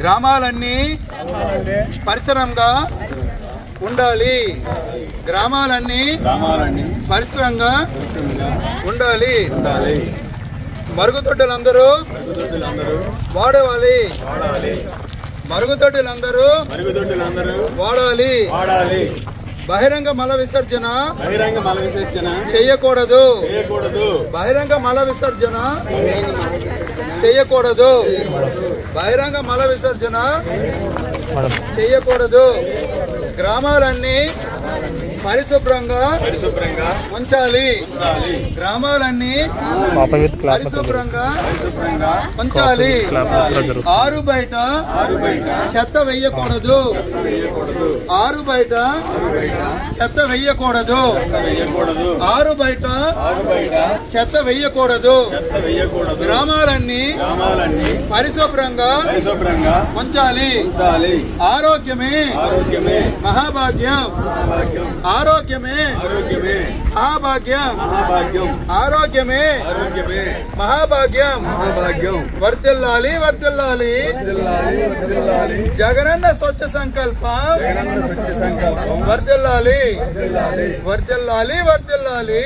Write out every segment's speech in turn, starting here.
గ్రామాలన్నీ పరిసరంగా ఉండాలి గ్రామాలన్నీ గ్రామాలన్నీ పరిసరంగా ఉండాలి ఉండాలి మరుగుదొడ్డులందరూ మరుగుదొడ్డులందరూ వాడవాలి వాడాలి మరుగుదొడ్డులందరూ మరుగుదొడ్డులందరూ వాడాలి వాడాలి బహిరంగ మల విసర్జన బహిరంగ మల విసర్జన చేయకూడదు చేయకూడదు బహిరంగ మల విసర్జన బహిరంగ మల విసర్జన చేయకూడదు బహిరంగ మల విసర్జన చేయకూడదు గ్రామాలన్నీ పరిశుభ్రంగా పరిశుభ్రంగా ఉంచాలి ఉండాలి గ్రామాలన్నీ పరిశుభ్రంగా పరిశుభ్రంగా ఉంచాలి ఆరు బయట ఆరు బయట చెత్త వెయ్యకూడదు వేయకూడదు ఆరు బయట చెత్త వెయ్యకూడదు వేయకూడదు ఆరు బయట ఆరు బయట చెత్త వెయ్యకూడదు చెత్త వేయకూడదు గ్రామాలన్నీ గ్రామాలన్నీ పరిశుభ్రంగా పరిశుభ్రంగా ఉంచాలి ఉంచాలి ఆరోగ్యమే ఆరోగ్యమే మహాభాగ్యం మహాభాగ్యం ఆరోగ్యమే ఆరోగ్యమే మహాభాగ్యం మహాభాగ్యం ఆరోగ్యమే ఆరోగ్యమే మహాభాగ్యం మహాభాగ్యం వర్దిల్లాలి వర్దిల్లాలి వర్ధిల్లాలి వర్ధిల్లాలి జగనన్న స్వచ్ఛ సంకల్పం జగనన్న స్వచ్ఛ సంకల్పం వర్దిల్లాలి వర్ధిల్లాలి వర్దిల్లాలి వర్దిల్లాలి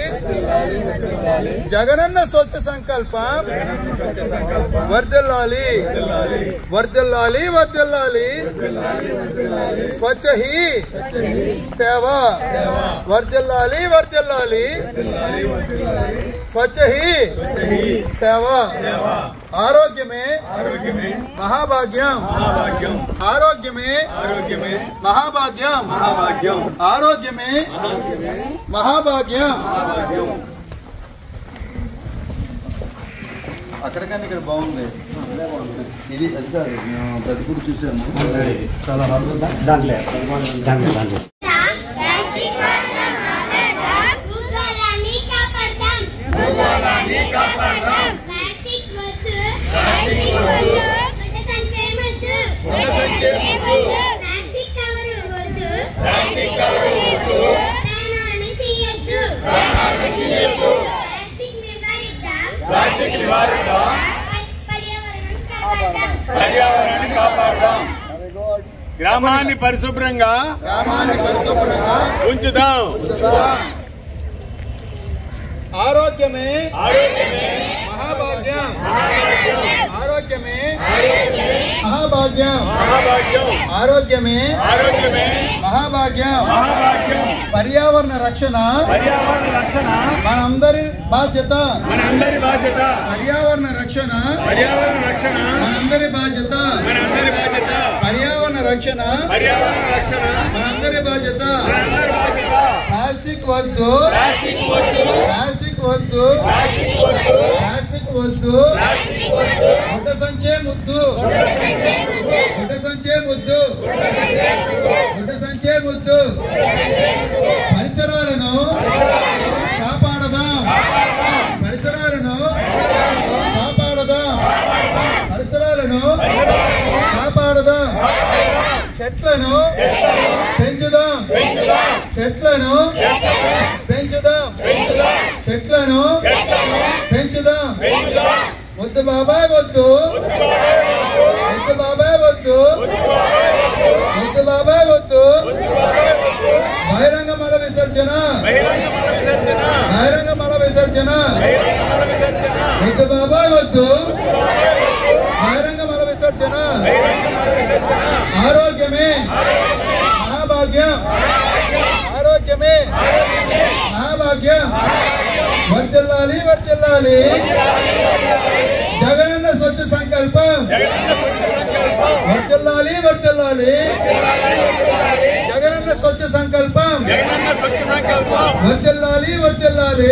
జగనన్న స్వచ్ఛ సంకల్పం వర్దిల్లాలి వర్దిల్లాలి వర్దిల్లాలి స్వచ్ఛ హీ సేవ వర్దిల్లాలి వర్దిల్లాలి స్వచ్ఛ హీ సేవ ఆరోగ్యమే ఆరోగ్యమే మహాభాగ్యం మహాభాగ్యం ఆరోగ్యమే ఆరోగ్యమే మహాభాగ్యం మహాభాగ్యం ఆరోగ్యమే మహాభాగ్యం అక్కడికన్నా ఇక్కడ బాగుంది ఇది అది కాదు నేను ప్రతి కూడా చూసాను చాలా హార్డ్ భూగోళాన్ని కాపాడదాం భూగోళాన్ని కాపాడదాం ప్లాస్టిక్ వద్దు ప్లాస్టిక్ వద్దు గుడ్డ సంచే వద్దు గుడ్డ సంచే వద్దు ప్లాస్టిక్ కవర్ వద్దు ప్లాస్టిక్ కవర్ వద్దు ప్రాణాన్ని తీయొద్దు ప్రాణాన్ని తీయొద్దు ప్లాస్టిక్ నివారిద్దాం ప్లాస్టిక్ నివారిద్దాం పర్యావరణం కాపాడదాం పర్యావరణాన్ని కాపాడదాం గ్రామాన్ని పరిశుభ్రంగా గ్రామాన్ని పరిశుభ్రంగా ఉంచుదాం ఆరోగ్యమే ఆరోగ్యమే మహాభాగ్యం ఆరోగ్యమే మహాభాగ్యం మహాభాగ్యం ఆరోగ్యమే ఆరోగ్యమే మహాభాగ్యం మహాభాగ్యం పర్యావరణ రక్షణ పర్యావరణ రక్షణ మనందరి బాధ్యత మనందరి బాధ్యత పర్యావరణ రక్షణ పర్యావరణ రక్షణ మనందరి బాధ్యత మనందరి బాధ్యత పర్యావరణ రక్షణ పర్యావరణ రక్షణ మనందరి బాధ్యత మనందరి బాధ్యత ప్లాస్టిక్ వద్దు ప్లాస్టిక్ వద్దు ప్లాస్టిక్ వద్దు ప్లాస్టిక్ వద్దు గుడ్డ సంచే ముద్దు గుడ్డ సంచే ముద్దు గుడ్డ సంచే ముద్దు పరిసరాలను కాపాడదాం పరిసరాలను కాపాడదాం పరిసరాలను కాపాడదాం చెట్లను పెంచుదాం చెట్లను పెంచుదాం చెట్లను పెంచుదాం వద్దు బాబాయ్ వద్దు వద్దు బాబాయ్ వద్దు వద్దు బాబాయ్ వద్దు బహిరంగ మల విసర్జన బహిరంగ మల విసర్జన బహిరంగ మల విసర్జన బహిరంగ మల విసర్జన వద్దు బాబాయ్ వద్దు బహిరంగ మల విసర్జన ఆరోగ్యమే మహాభాగ్యం ఆరోగ్యమే మహాభాగ్యం వర్తిల్లాలి వర్తిల్లాలి జగనన్న స్వచ్ఛ సంకల్పం వర్తిల్లాలి వర్తిల్లాలి జగనన్న స్వచ్ఛ సంకల్పం జగనన్న స్వచ్ఛ సంకల్పం వర్తిల్లాలి వర్తిల్లాలి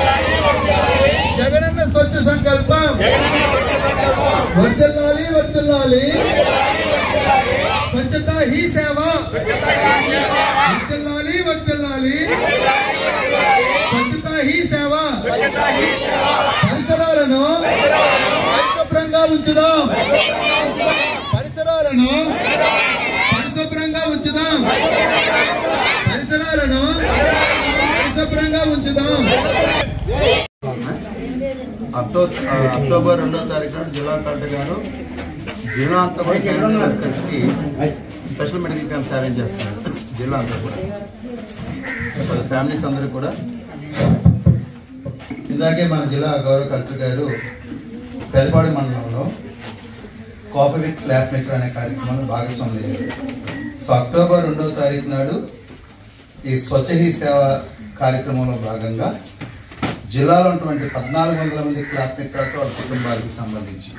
జగనన్న స్వచ్ఛ సంకల్పం వర్తిల్లాలి వర్తిల్లాలి స్వచ్ఛత హీ సేవ వర్తిల్లాలి వర్తిల్లాలి స్వచ్ఛత హీ సేవ పరిసరాలను పరిశుభ్రంగా ఉంచుదాం పరిసరాలను పరిశుభ్రంగా ఉంచుదాం పరిసరాలను పరిశుభ్రంగా ఉంచుదాం అక్టో అక్టోబర్ రెండో తారీఖు నాడు జిల్లా కలెక్టర్ గారు జిల్లా అంతా కూడా శానిటరీ వర్కర్స్కి స్పెషల్ మెడికల్ క్యాంప్స్ అరేంజ్ చేస్తున్నారు జిల్లా అంతా కూడా వాళ్ళ ఫ్యామిలీస్ అందరూ కూడా ఇందాకే మన జిల్లా గౌరవ కలెక్టర్ గారు పెదపాడు మండలంలో కాఫీ విత్ ల్యాబ్ మేకర్ అనే కార్యక్రమంలో భాగస్వాములు అయ్యారు సో అక్టోబర్ రెండవ తారీఖు నాడు ఈ స్వచ్ఛ హీ సేవ కార్యక్రమంలో భాగంగా జిల్లాలో ఉన్నటువంటి పద్నాలుగు వందల మంది క్లాప్ మిత్రాలతో వాళ్ళ కుటుంబాలకు సంబంధించి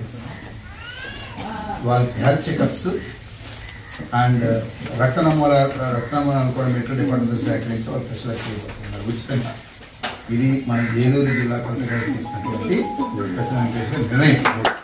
వాళ్ళకి హెల్త్ చెకప్స్ అండ్ రక్త నమూల రక్త నమూనాలు కూడా మెట్రో డిపార్ట్మెంట్ సేకరించి వాళ్ళు స్పెషలైజ్ చేయబోతున్నారు ఉచితంగా ఇది మన ఏలూరు జిల్లా కలెక్టర్ గారు తీసుకున్నటువంటి ప్రశ్న నిర్ణయం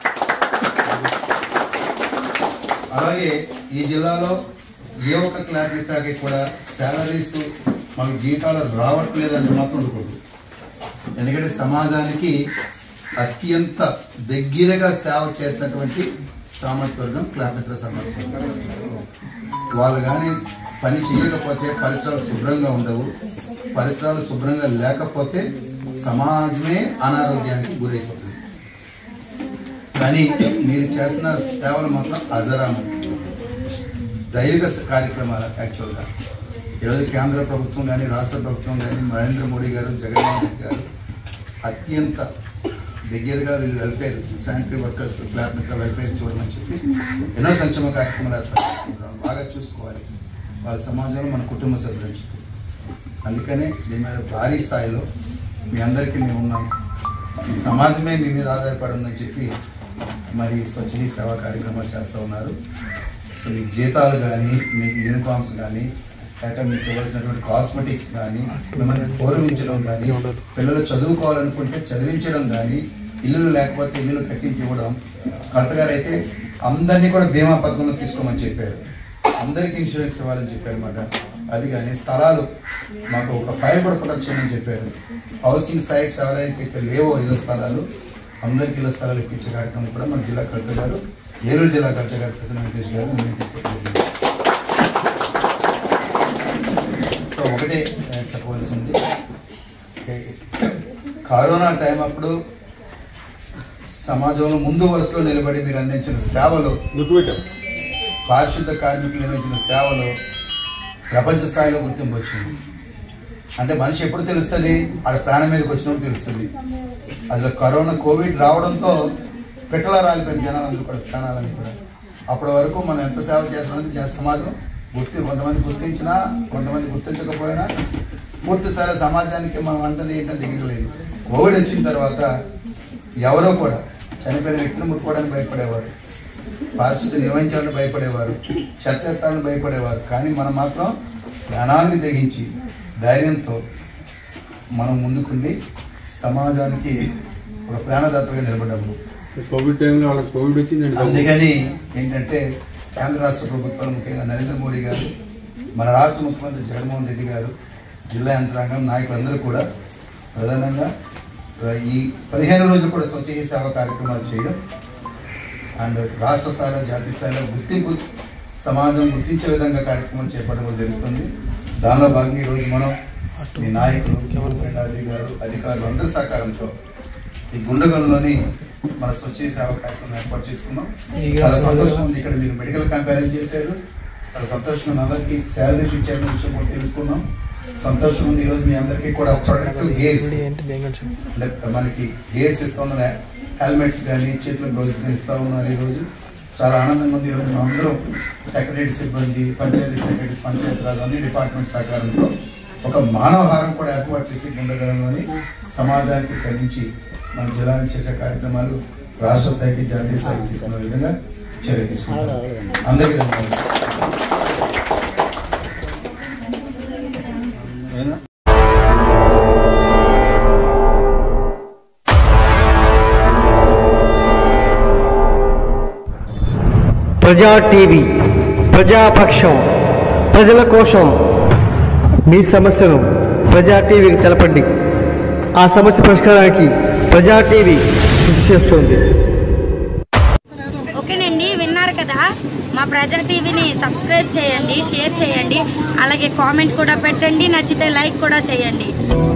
అలాగే ఈ జిల్లాలో ఏ ఒక్క క్లారిటీకి కూడా శాలరీస్ మాకు జీతాలు రావట్లేదని మాత్రం ఉండకూడదు ఎందుకంటే సమాజానికి అత్యంత దగ్గరగా సేవ చేసినటువంటి సామాజిక వర్గం క్లాపిత్ర సామాజిక వర్గం వాళ్ళు కానీ పని చేయకపోతే పరిసరాలు శుభ్రంగా ఉండవు పరిసరాలు శుభ్రంగా లేకపోతే సమాజమే అనారోగ్యానికి గురైపోతుంది కానీ మీరు చేస్తున్న సేవలు మాత్రం అజరామం దైవిక కార్యక్రమాలు యాక్చువల్గా ఈరోజు కేంద్ర ప్రభుత్వం కానీ రాష్ట్ర ప్రభుత్వం కానీ నరేంద్ర మోడీ గారు జగన్మోహన్ రెడ్డి గారు అత్యంత దగ్గరగా వీళ్ళు వెల్ఫేర్ శానిటరీ వర్కర్స్ క్లాబ్ మిత్ర వెల్ఫేర్ చూడమని చెప్పి ఎన్నో సంక్షేమ కార్యక్రమాలు ఏర్పాటు చేసుకుంటున్నారు బాగా చూసుకోవాలి వాళ్ళ సమాజంలో మన కుటుంబ సభ్యులు చెప్పి అందుకనే దీని మీద భారీ స్థాయిలో మీ అందరికీ మేము ఉన్నాం ఈ సమాజమే మీ మీద ఆధారపడి ఉందని చెప్పి మరి స్వచ్ఛ హీ సేవా కార్యక్రమాలు చేస్తూ ఉన్నారు సో మీ జీతాలు కానీ మీకు యూనిఫామ్స్ కానీ లేక మీకు ఇవ్వాల్సినటువంటి కాస్మెటిక్స్ కానీ మిమ్మల్ని గౌరవించడం కానీ పిల్లలు చదువుకోవాలనుకుంటే చదివించడం కానీ ఇల్లులు లేకపోతే ఇల్లులు కట్టించి ఇవ్వడం కరెక్ట్ గారు అయితే అందరినీ కూడా బీమా పథకంలో తీసుకోమని చెప్పారు అందరికీ ఇన్సూరెన్స్ ఇవ్వాలని చెప్పారు అనమాట అది కానీ స్థలాలు మాకు ఒక ఫైవ్ కూడా ప్రొటెక్షన్ అని చెప్పారు హౌసింగ్ సైట్స్ ఎవరైతే లేవో ఇళ్ళ స్థలాలు అందరికీ ఇళ్ళ స్థలాలు ఇప్పించే కార్యక్రమం కూడా మన జిల్లా కలెక్టర్ గారు ఏలూరు జిల్లా కలెక్టర్ గారు కృష్ణ వెంకటేష్ గారు నిర్ణయం తీసుకోవడం జరిగింది. సో ఒకటే నేను చెప్పవలసింది ఏ, కరోనా టైం అప్పుడు సమాజంలో ముందు వరుసలో నిలబడి మీరు అందించిన సేవలు పారిశుద్ధ కార్మికులు నిర్వహించిన సేవలు ప్రపంచ స్థాయిలో గుర్తింపు వచ్చింది అంటే మనిషి ఎప్పుడు తెలుస్తుంది ఆడ ప్రాణం మీదకి వచ్చినప్పుడు తెలుస్తుంది అసలు కరోనా కోవిడ్ రావడంతో పెట్టలా రాలిపోయింది జనాలందరూ కూడా ప్రాణాలని కూడా అప్పటి వరకు మనం ఎంత సేవ చేస్తున్నది జన సమాజం గుర్తి కొంతమంది గుర్తించినా కొంతమంది గుర్తించకపోయినా పూర్తి స్థాయిలో సమాజానికి మనం అంటది ఏంటంటే దగ్గర లేదు కోవిడ్ వచ్చిన తర్వాత ఎవరో కూడా చనిపోయిన వ్యక్తిని ముట్టుకోవడానికి భయపడేవారు పారిశుద్ధ నిర్వహించాలని భయపడేవారు చెత్త ఎత్తాలని భయపడేవారు కానీ మనం మాత్రం ప్రాణాన్ని తెగించి ధైర్యంతో మనం ముందుకుండి సమాజానికి ఒక ప్రాణదాతగా నిలబడ్డాము కోవిడ్ టైంలో వాళ్ళకి కోవిడ్ వచ్చిందండి అందుకని ఏంటంటే కేంద్ర రాష్ట్ర ప్రభుత్వాలు ముఖ్యంగా నరేంద్ర మోడీ గారు మన రాష్ట్ర ముఖ్యమంత్రి జగన్మోహన్ రెడ్డి గారు జిల్లా యంత్రాంగం నాయకులందరూ కూడా ప్రధానంగా ఆ, ఈ పదిహేను రోజులు కూడా స్వచ్ఛ హీ సేవ కార్యక్రమాలు చేయడం అండ్ రాష్ట్ర స్థాయిలో జాతీయ స్థాయిలో గుర్తింపు సమాజం గుర్తించే విధంగా కార్యక్రమం చేపట్టడం జరుగుతుంది దానిలో భాగంగా ఈరోజు మనం మీ నాయకులు రెడ్డి గారు అధికారులు అందరి సహకారంతో ఈ గుండగంలోని మన స్వచ్ఛ సేవ కార్యక్రమం ఏర్పాటు చేసుకున్నాం చాలా సంతోషం ఉంది ఇక్కడ మీరు మెడికల్ క్యాంప్ అరేంజ్ చేశారు చాలా సంతోషంగా ఉంది అందరికీ శాలరీస్ ఇచ్చారని విషయం కూడా తెలుసుకున్నాం సంతోషం ఉంది ఈరోజు మీ అందరికీ కూడా ప్రొడక్టివ్ గేర్స్ అంటే మనకి గేర్స్ ఇస్తా ఉన్న హెల్మెట్స్ కానీ చేతుల గ్లౌజెస్ కానీ ఇస్తా ఉన్నారు ఈరోజు చాలా ఆనందంగా ఉంది ఈరోజు మనం అందరం సెక్రటరీ సిబ్బంది పంచాయతీ సెక్రటరీ పంచాయతీ రాజ్ అన్ని డిపార్ట్మెంట్ సహకారంతో ఒక మానవహారం కూడా ఏర్పాటు చేసి గుండగలంలోని సమాజానికి కలిగించి మన జిల్లాని చేసే కార్యక్రమాలు రాష్ట్ర స్థాయికి జాతీయ స్థాయికి తీసుకునే విధంగా చర్య తీసుకుంటాం అందరికీ ధన్యవాదాలు ఏనా? ప్రజా టీవీ ప్రజాపక్షం ప్రజల కోసం మీ సమస్యను ప్రజా టీవీకి తెలపండి ఆ సమస్య పరిష్కారానికి ప్రజా టీవీ కృషి చేస్తుంది ఓకేనండి విన్నారు కదా మా ప్రజా టీవీని సబ్స్క్రైబ్ చేయండి షేర్ చేయండి అలాగే కామెంట్ కూడా పెట్టండి నచ్చితే లైక్ కూడా చేయండి